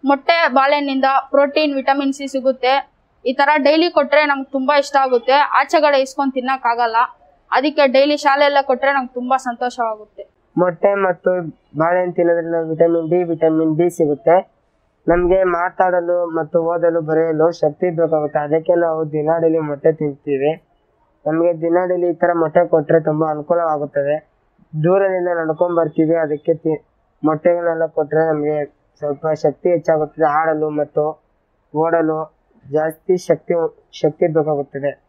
ಮೊಟ್ಟೆ ಬಾಳೆಹಣ್ಣಿಂದ protein vitamin C ಸಿಗುತ್ತೆ ಈ ತರ ಡೈಲಿ ಕೊಟ್ರೆ ನಮ್ಗೆ ತುಂಬಾ ಇಷ್ಟ ಆಗುತ್ತೆ ಆಚೆಗಡೆ ಇಸ್ಕೊಂಡ್ ತಿನ್ನಕ್ ಆಗಲ್ಲ ಅದಕ್ಕೆ ಡೈಲಿ ಶಾಲೆಯಲ್ಲೇ ಕೊಟ್ರೆ ನಮ್ಗೆ ತುಂಬಾ ಸಂತೋಷವಾಗುತ್ತೆ ಮೊಟ್ಟೆ ಮತ್ತು ಬಾಳೆಹಣ್ಣು ತಿನ್ನೋದ್ರಿಂದ ವಿಟಮಿನ್ ಡಿ ವಿಟಮಿನ್ ಡಿ ಸಿಗುತ್ತೆ ನಮಗೆ ಮಾತಾಡಲು ಮತ್ತು ಓದಲು ಬರೆಯಲು ಶಕ್ತಿ ಬೇಕಾಗುತ್ತೆ ಅದಕ್ಕೆ ನಾವು ದಿನ ಡೈಲಿ ಮೊಟ್ಟೆ ತಿಂತೀವಿ ನಮಗೆ ದಿನ ಡೈಲಿ ಈ ಥರ ಮೊಟ್ಟೆ ಕೊಟ್ಟರೆ ತುಂಬ ಅನುಕೂಲವಾಗುತ್ತದೆ ದೂರದಿಂದ ನಡ್ಕೊಂಡ್ ಬರ್ತೀವಿ ಅದಕ್ಕೆ ತಿ ಮೊಟ್ಟೆಗಳನ್ನೆಲ್ಲ ಕೊಟ್ಟರೆ ನಮಗೆ ಸ್ವಲ್ಪ ಶಕ್ತಿ ಹೆಚ್ಚಾಗುತ್ತದೆ ಆಡಲು ಮತ್ತು ಓಡಲು ಜಾಸ್ತಿ ಶಕ್ತಿ ಶಕ್ತಿ ಬೇಕಾಗುತ್ತದೆ